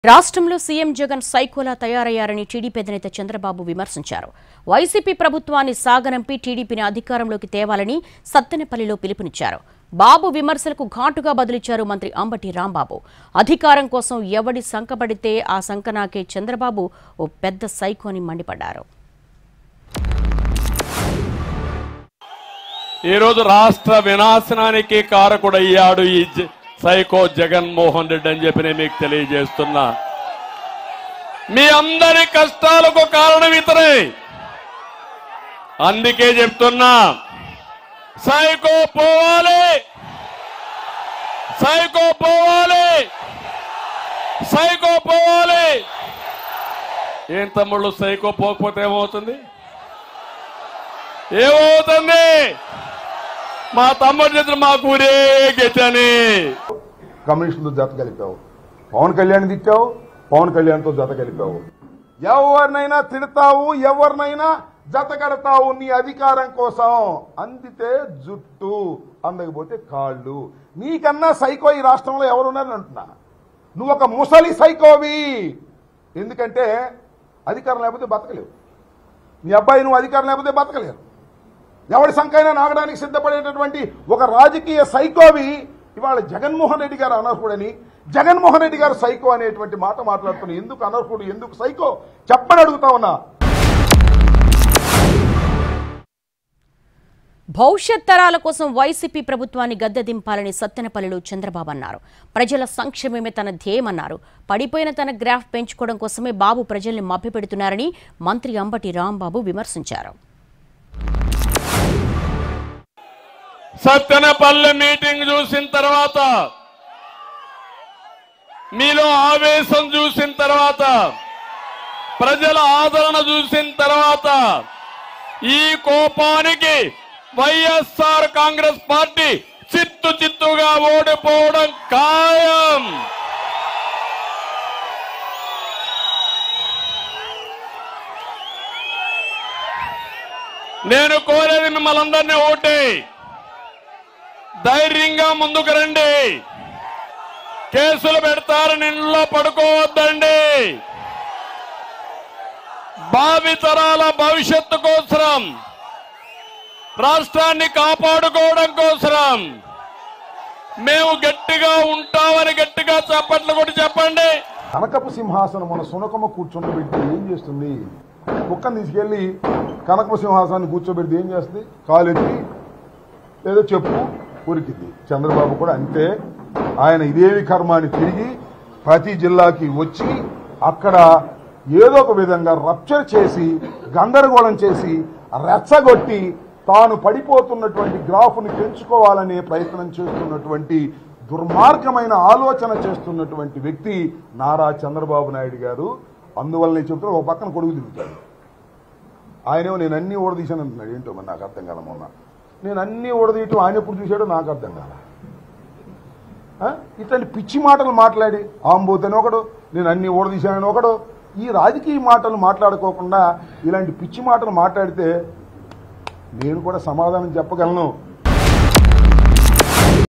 రాష్ట్రంలో సీఎం జగన్ సైకోలా తయారయ్యారని టీడీపీ అధినేత చంద్రబాబు విమర్శించారు వైసీపీ ప్రభుత్వాన్ని సాగనంపి టీడీపీని అధికారంలోకి తేవాలని సత్తెనపల్లిలో పిలుపునిచ్చారు బాబు విమర్శలకు ఘాటుగా బదులిచ్చారు మంత్రి అంబటి రాంబాబు అధికారం కోసం ఎవడి సంకపడితే ఆ సంకనాకే చంద్రబాబు ఓ పెద్ద సైకోని మండిపడ్డారు ఈరోజు రాష్ట్ర వినాశనానికి కారకుడయ్యాడు ఈ జ- సైకో జగన్మోహన్ రెడ్డి అని చెప్పి నేను మీకు తెలియజేస్తున్నా మీ అందరి కష్టాలకు కారణం ఇతరే అందుకే చెప్తున్నా సైకో పోవాలి సైకో పోవాలి సైకో పోవాలి ఏం తమ్ముళ్ళు సైకో పోకపోతే ఏమవుతుంది ఏమవుతుంది మా తమ్ముడు చేతులు మా ఊరే గెచ్చని కమ్యూనిస్టులతో జత కలిపావు పవన్ కళ్యాణ్ తిట్టావు పవన్ కళ్యాణ్తో జత కలిపావు ఎవరినైనా తిడతావు ఎవరినైనా జత కడతావు నీ అధికారం కోసం అందితే జుట్టు అందకపోతే కాళ్ళు నీకన్నా సైకో ఈ రాష్ట్రంలో ఎవరున్నారని అంటున్నా నువ్వు ఒక ముసలి సైకోవి ఎందుకంటే అధికారం లేకపోతే బతకలేవు మీ అబ్బాయి నువ్వు అధికారం లేకపోతే బతకలేరు ఎవడి సంకైనా నాగడానికి సిద్ధపడేటటువంటి ఒక రాజకీయ సైకోవి ఇవాళ జగన్మోహన్ రెడ్డి గారు అనర్హుడని జగన్మోహన్ రెడ్డి గారు సైకో అనేటువంటి మాట మాట్లాడుతున్నా ఎందుకు అనర్హుడు ఎందుకు సైకో చెప్పని అడుగుతా ఉన్నా భవిష్యత్ తరాల కోసం వైసీపీ ప్రభుత్వాన్ని గద్దె దింపాలని సత్తెనపల్లిలో చంద్రబాబు అన్నారు ప్రజల సంక్షేమమే తన ధ్యేయమన్నారు పడిపోయిన తన గ్రాఫ్ పెంచుకోవడం కోసమే బాబు ప్రజల్ని మభ్యపెడుతున్నారని మంత్రి అంబటి రాంబాబు విమర్శించారు సత్తెనపల్లి మీటింగ్ చూసిన తర్వాత మీలో ఆవేశం చూసిన తర్వాత ప్రజల ఆదరణ చూసిన తర్వాత ఈ కోపానికి వైఎస్ఆర్ కాంగ్రెస్ పార్టీ చిత్తు చిత్తుగా ఓడిపోవడం ఖాయం నేను కోరేది మిమ్మల్ని అందరినీ ఓటే ధైర్యంగా ముందుకు రండి కేసులు పెడతారని ఇంట్లో పడుకోవద్దండి భావితరాల భవిష్యత్తు కోసం రాష్ట్రాన్ని కాపాడుకోవడం కోసం మేము గట్టిగా ఉంటామని గట్టిగా చప్పట్లు కూడా చెప్పండి కనకపు సింహాసనం మన సునకమ్మ కూర్చోబెట్టి ఏం చేస్తుంది కుక్కను తీసుకెళ్లి కనకపు సింహాసనాన్ని కూర్చోబెడితే ఏం చేస్తుంది కాలెత్తి ఏదో చెప్పు ఉరికింది చంద్రబాబు కూడా అంతే ఆయన ఇదేవి కర్మాన్ని తిరిగి ప్రతి జిల్లాకి వచ్చి అక్కడ ఏదో ఒక విధంగా రప్చర్ చేసి గందరగోళం చేసి రెచ్చగొట్టి తాను పడిపోతున్నటువంటి గ్రాఫ్ని పెంచుకోవాలనే ప్రయత్నం చేస్తున్నటువంటి దుర్మార్గమైన ఆలోచన చేస్తున్నటువంటి వ్యక్తి నారా చంద్రబాబు నాయుడు గారు అందువల్లనే చెప్తున్నా ఒక పక్కన కొడుకు తిరుగుతాడు ఆయనేమో నేను అన్ని ఓడదీశాను అంటున్నాడు ఏంటో మరి నాకు అర్థం కాల మొన్న నేను అన్ని ఓడదీయటం ఆయన ఎప్పుడు చూశాడో నాకు అర్థం కాల ఆ? ఇట్లాంటి పిచ్చి మాటలు మాట్లాడి ఆంబోతని ఒకడు నేను అన్ని ఓడదీశానని ఒకడు ఈ రాజకీయ మాటలు మాట్లాడుకోకుండా ఇలాంటి పిచ్చి మాటలు మాట్లాడితే నేను కూడా సమాధానం చెప్పగలను